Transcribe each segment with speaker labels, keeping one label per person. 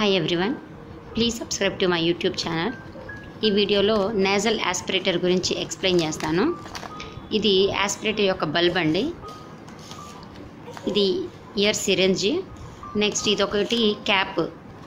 Speaker 1: hi everyone please subscribe to my YouTube channel ఈ వీడియోలో nasal యాస్పిరేటర్ గురించి ఎక్స్ప్లెయిన్ చేస్తాను ఇది యాస్పిరేటర్ యొక్క బల్బ్ అండి ఇది ఇయర్ సిరెంజ్ నెక్స్ట్ ఇది ఒకటి క్యాప్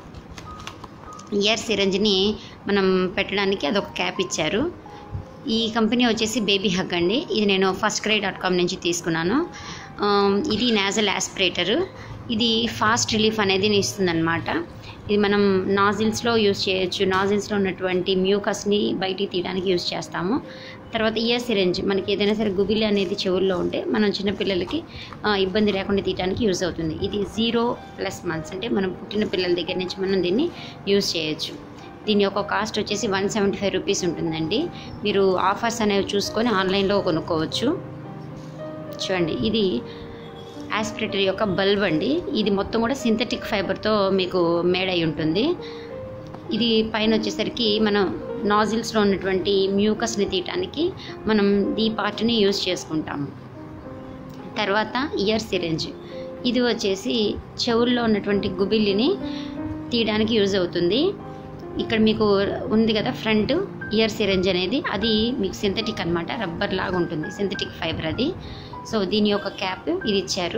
Speaker 1: ఇయర్ సిరెంజ్ని మనం పెట్టడానికి అదొక క్యాప్ ఇచ్చారు ఈ కంపెనీ వచ్చేసి బేబీ హగ్ అండి ఇది నేను ఫస్ట్ క్రై డాట్ కామ్ నుంచి తీసుకున్నాను ఆమ్, ఇది నాజల్ యాస్పిరేటర్ ఇది ఫాస్ట్ రిలీఫ్ అనేది ఇస్తుందన్నమాట ఇది మనం నాజిల్స్లో యూస్ చేయొచ్చు నాజిల్స్లో ఉన్నటువంటి మ్యూకస్ని బయటికి తీయడానికి యూస్ చేస్తాము తర్వాత ఇయర్ సిరెంజ్ మనకి ఏదైనా సరే గుబిలి అనేది చెవుల్లో ఉంటే మనం చిన్నపిల్లలకి ఆ, ఇబ్బంది లేకుండా తీయడానికి యూస్ అవుతుంది ఇది జీరో ప్లస్ మంత్స్ అంటే మనం పుట్టిన పిల్లల దగ్గర నుంచి మనం దీన్ని యూస్ చేయొచ్చు దీని యొక్క కాస్ట్ వచ్చేసి వన్ సెవెంటీ ఫైవ్ రూపీస్ ఉంటుందండి మీరు ఆఫర్స్ అనేవి చూసుకొని ఆన్లైన్లో కొనుక్కోవచ్చు చూడండి ఇది యాస్పిరేటర్ యొక్క బల్బ్ అండి ఇది మొత్తం కూడా సింథటిక్ ఫైబర్తో మీకు మేడ్ అయి ఉంటుంది ఇది పైన వచ్చేసరికి మనం నాజిల్స్లో ఉన్నటువంటి మ్యూకస్ని తీయటానికి మనం ఈ పార్ట్ని యూజ్ చేసుకుంటాము తర్వాత ఇయర్ సిరెంజ్ ఇది వచ్చేసి చెవుల్లో ఉన్నటువంటి గుబిల్లిని తీయడానికి యూజ్ అవుతుంది ఇక్కడ మీకు ఉంది కదా ఫ్రంట్ ఇయర్ సిరెంజ్ అనేది అది మీకు సింథటిక్ అనమాట రబ్బర్ లాగా ఉంటుంది సింథటిక్ ఫైబర్ అది సో దీని యొక్క క్యాప్ ఇది ఇచ్చారు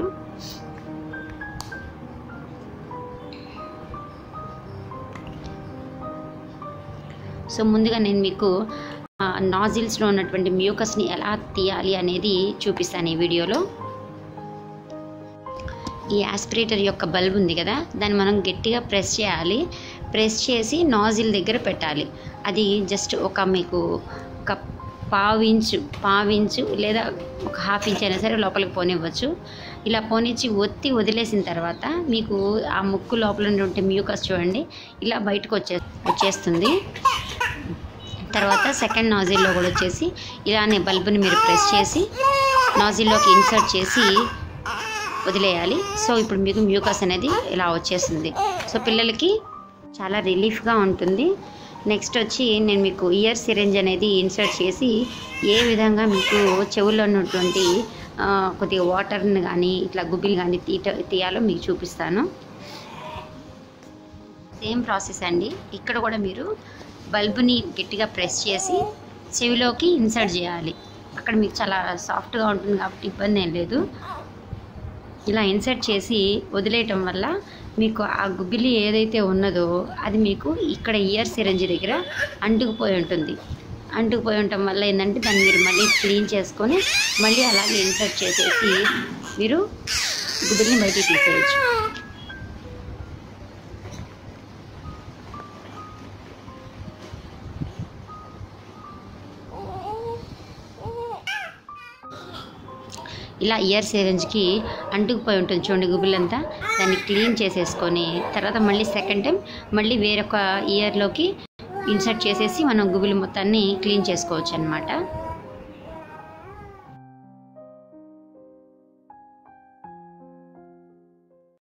Speaker 1: సో ముందుగా నేను మీకు నాజిల్స్లో ఉన్నటువంటి మ్యూకస్ని ఎలా తీయాలి అనేది చూపిస్తాను ఈ వీడియోలో ఈ యాస్పిరేటర్ యొక్క బల్బ్ ఉంది కదా దాన్ని మనం గట్టిగా ప్రెస్ చేయాలి ప్రెస్ చేసి నాజిల్ దగ్గర పెట్టాలి అది జస్ట్ ఒక మీకు ఒక పావు ఇంచు పావు ఇంచు లేదా ఒక హాఫ్ ఇంచ్ అయినా సరే లోపలికి పోనివ్వచ్చు ఇలా పోనిచ్చి ఒత్తి వదిలేసిన తర్వాత మీకు ఆ ముక్కు లోపల ఉండే మ్యూకస్ చూడండి ఇలా బయటకు వచ్చే వచ్చేస్తుంది తర్వాత సెకండ్ నాజిల్లో కూడా వచ్చేసి ఇలానే బల్బుని మీరు ప్రెస్ చేసి నాజిల్లోకి ఇన్సర్ట్ చేసి వదిలేయాలి సో ఇప్పుడు మీకు మ్యూకస్ అనేది ఇలా వచ్చేస్తుంది సో పిల్లలకి చాలా రిలీఫ్గా ఉంటుంది నెక్స్ట్ వచ్చి నేను మీకు ఇయర్ సిరెంజ్ అనేది ఇన్సర్ట్ చేసి ఏ విధంగా మీకు చెవుల్లో ఉన్నటువంటి ఆ, కొద్దిగా వాటర్ని కానీ ఇట్లా గుబ్బిలు కానీ తీట తీయాలో మీకు చూపిస్తాను సేమ్ ప్రాసెస్ అండి ఇక్కడ కూడా మీరు బల్బుని గట్టిగా ప్రెస్ చేసి చెవిలోకి ఇన్సర్ట్ చేయాలి అక్కడ మీకు చాలా సాఫ్ట్గా ఉంటుంది కాబట్టి ఇబ్బంది ఏం లేదు ఇలా ఇన్సర్ట్ చేసి వదిలేయటం వల్ల మీకు ఆ గుబ్బిలి ఏదైతే ఉన్నదో అది మీకు ఇక్కడ ఇయర్ సిరంజ్ దగ్గర అంటుకుపోయి ఉంటుంది అంటుకుపోయి ఉండటం వల్ల ఏంటంటే దాన్ని మీరు మళ్ళీ క్లీన్ చేసుకొని మళ్ళీ అలాగే ఇన్సర్ట్ చేసేసి మీరు గుబ్బిలిని బయటికి తీసేయచ్చు ఇలా ఇయర్ సిరెంజ్కి అంటుకుపోయి ఉంటుంది చూడండి గుబులంతా దాన్ని క్లీన్ చేసేసుకొని తర్వాత మళ్ళీ సెకండ్ టైం మళ్ళీ వేరొక ఇయర్లోకి ఇన్సర్ట్ చేసేసి మనం గుబులు మొత్తాన్ని క్లీన్ చేసుకోవచ్చు అనమాట